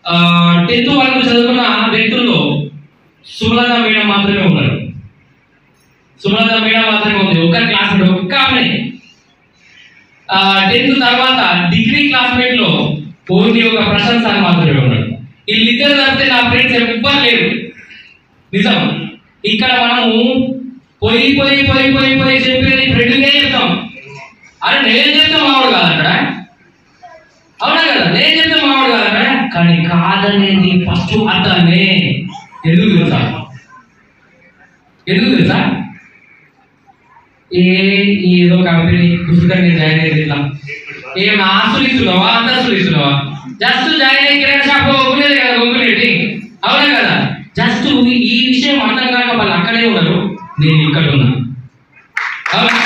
Tenth వరకు చదువుకున్న వ్యక్తుల్లో సుమలత మేడం మాత్రమే ఉన్నారు సుమలత మేడం మాత్రమే ఉంది ఒక్క క్లాస్మేట్ ఒక్క ఆమె టెన్త్ తర్వాత డిగ్రీ క్లాస్మేట్ లో ఓన్లీ ఒక ప్రశాంత్ సార్ మాత్రమే ఉన్నాడు వీళ్ళిద్దరు తప్పితే నా ఫ్రెండ్స్ ఎవ్వరు లేరు నిజం ఇక్కడ మనము పోయి పోయి పోయి పోయి పోయి చెప్పేది ఫ్రెండ్కే చెప్తాం అరే నేను చెప్తే మావాడు కాదక్కడ అవునా కదా నేను చెప్తే మావాడు కాదక్కడ కానీ కాదనేది ఫస్ట్ అతనే ఎందుకు తెలుసా ఎందుకు తెలుసా ఏ ఏదో కంపెనీ పుస్తకం నేను జాయిన్ అయ్యేది ఇట్లా ఏం ఆస్తులు ఇస్తున్నావా అంతస్తులు ఇస్తున్నావా జస్ట్ జాయిన్ అయ్యి కిరాణా షాప్ ఒప్పులేదు కదా ఒప్పులేటి అవునా కదా జస్ట్ ఈ విషయం అర్థం కాక వాళ్ళు అక్కడే ఉన్నారు నేను ఇక్కడ ఉన్నాను అవునా?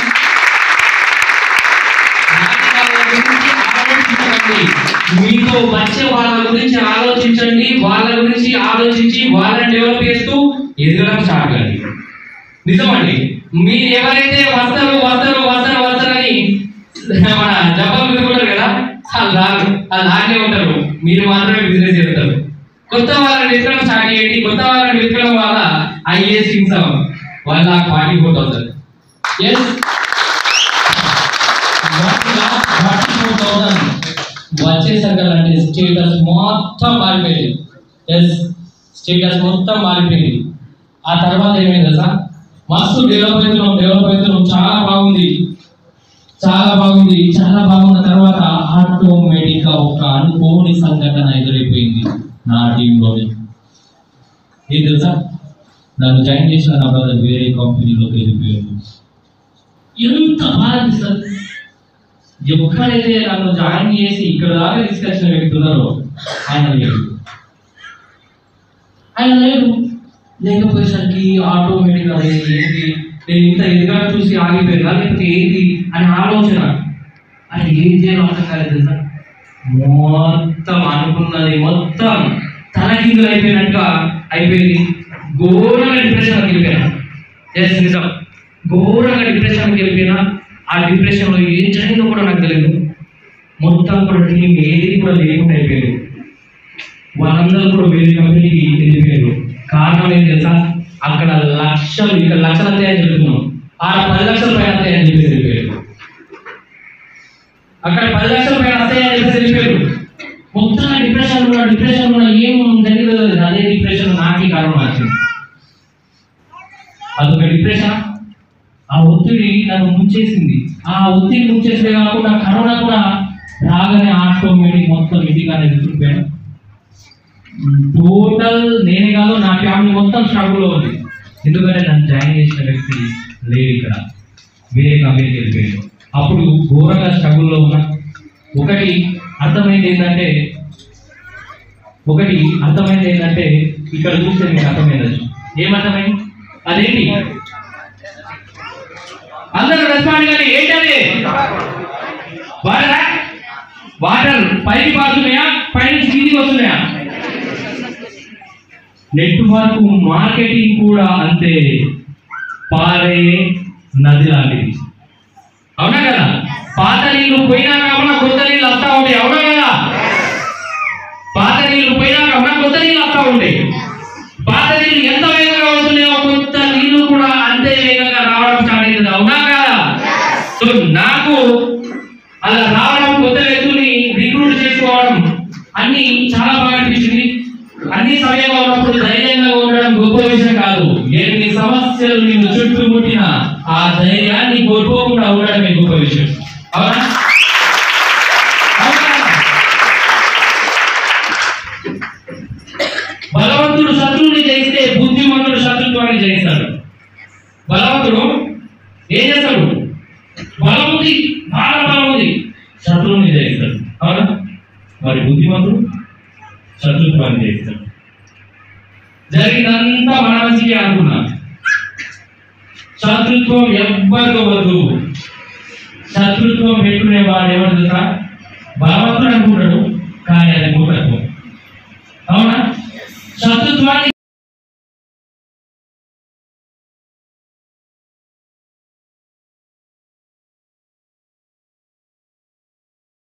వాళ్ళ గురించి ఆలోచించండి. మీతో వచ్చే వాళ్ళ గురించి ఆలోచించండి వాళ్ళ గురించి ఆలోచించి వాళ్ళని డెవలప్ చేస్తూ ఎదగడం స్టార్ట్ కండి నిజమండి మీరు ఎవరైతే వస్తారు వస్తారు వస్తారు వస్తారని మన జబ్బలు పెట్టుకుంటారు కదా వాళ్ళు రారు వాళ్ళు రానే ఉంటారు మీరు మాత్రమే బిజినెస్ చేస్తారు కొత్త వాళ్ళని వెతకడం స్టార్ట్ చేయండి కొత్త వాళ్ళని వెతకడం వల్ల ఐఏఎస్ ఇన్సం వాళ్ళ ఫార్టీ ఫోర్ థౌసండ్ ఎస్ వచ్చేసరికి అంటే స్టేటస్ మొత్తం మారిపోయింది ఎస్ స్టేటస్ మొత్తం మారిపోయింది ఆ తర్వాత ఏమైంది తెలుసా మస్తు డెవలప్ అవుతున్నాం డెవలప్ అవుతున్నాం చాలా బాగుంది చాలా బాగుంది చాలా బాగున్న తర్వాత ఆటోమేటిక్ గా ఒక అనుకోని సంఘటన ఎదురైపోయింది నా టీంలోనే ఏం తెలుసా నన్ను జాయిన్ చేసిన నా బ్రదర్ వేరే కంపెనీలోకి వెళ్ళిపోయాడు ఎంత బాధ అనిపిస్తుంది ఎప్పుడైతే నన్ను జాయిన్ చేసి ఇక్కడ దాకా తీసుకొచ్చిన వ్యక్తి ఉన్నారో ఆయన లేడు ఆయన లేడు లేకపోయేసరికి ఆటోమేటిక్గా అరే ఏంటి నేను ఇంత ఎదుగా చూసి ఆగిపోయినా లేకపోతే ఏంటి అని ఆలోచన అది ఏం చేయాలో అర్థం కాలేదు తెలుసా మొత్తం అనుకున్నది మొత్తం తలకిందులు అయిపోయినట్టుగా అయిపోయింది ఘోరంగా డిప్రెషన్కి వెళ్ళిపోయినా ఎస్ నిజం ఘోరంగా డిప్రెషన్కి వెళ్ళిపోయినా ఆ డిప్రెషన్లో ఏం జరిగిందో కూడా నాకు తెలియదు మొత్తం కూడా టీం ఏది కూడా లేకుండా అయిపోయారు వాళ్ళందరూ కూడా వేరే కంపెనీకి వెళ్ళిపోయారు కారణం ఏం తెలుసా అక్కడ లక్షలు ఇక్కడ లక్షలు వస్తాయని చెప్తున్నాం ఆడ పది లక్షల పైన వస్తాయని చెప్పేసి వెళ్ళిపోయారు అక్కడ పది లక్షల పైన వస్తాయని చెప్పేసి వెళ్ళిపోయారు మొత్తం డిప్రెషన్ ఉన్న డిప్రెషన్ ఉన్న ఏం తెలియదు అదే డిప్రెషన్ నాకే కారణం వచ్చింది అదొక డిప్రెషన్ ఆ ఒత్తిడి నన్ను ముంచేసింది ఆ ఒత్తిడి ముంచేసే కాకుండా కరోనా కూడా రాగానే ఆటోమేటిక్ మొత్తం ఇంటికానే చూసిపోయాను టోటల్ నేనే కాదు నా ఫ్యామిలీ మొత్తం స్ట్రగుల్లో ఉంది ఎందుకంటే నన్ను జాయిన్ చేసిన వ్యక్తి లేడు ఇక్కడ వేరే కంపెనీకి వెళ్ళిపోయాడు అప్పుడు ఘోరంగా స్ట్రగుల్లో ఉన్నా ఒకటి అర్థమైంది ఏంటంటే ఒకటి అర్థమైంది ఏంటంటే ఇక్కడ చూస్తే మీకు అర్థమైందచ్చు ఏమర్థమైంది అదేంటి అందరూ రెస్పాండ్ కానీ ఏంటది వాటరా వాటర్ పైకి పారుతున్నాయా పైనుంచి కిందికి వస్తున్నాయా నెట్వర్క్ మార్కెటింగ్ కూడా అంతే పారే నది లాంటిది అవునా కదా పాత నీళ్లు పోయినా కాకుండా కొత్త నీళ్ళు వస్తా ఉంటాయి అవునా కదా పాత నీళ్లు పోయినా కాకుండా కొత్త నీళ్ళు వస్తా ఉంటాయి పాత నీళ్ళు ఎంత వేగంగా వస్తున్నాయో కొత్త నీళ్లు కూడా అంతే వేగంగా రావడం స్టార్ట్ అవుతుంది అవునా కదా సో నాకు అలా రావడం కొత్త వ్యక్తుల్ని రిక్రూట్ చేసుకోవడం అన్ని చాలా బాగా అనిపించింది అన్ని సమయంలో ఉన్నప్పుడు ధైర్యంగా ఉండడం గొప్ప విషయం కాదు ఎన్ని సమస్యలు నిన్ను చుట్టుముట్టినా ఆ ధైర్యాన్ని కోల్పోకుండా ఉండడమే గొప్ప విషయం అవునా అవునా? బలవంతుడు శత్రువుని జయిస్తే బుద్ధిమంతుడు శత్రుత్వాన్ని జయిస్తాడు బలవంతుడు ఏం చేస్తాడు బలం ఉంది బాగా బలం ఉంది శత్రువుని జయిస్తాడు అవునా మరి బుద్ధిమంతుడు శత్రుత్వాన్ని జయిస్తాడు జరిగినంతా మన మంచిగా అనుకున్నా శత్రుత్వం ఎవ్వరితో వద్దు శత్రుత్వం పెట్టుకునే వాడు ఎవరు తెలుసా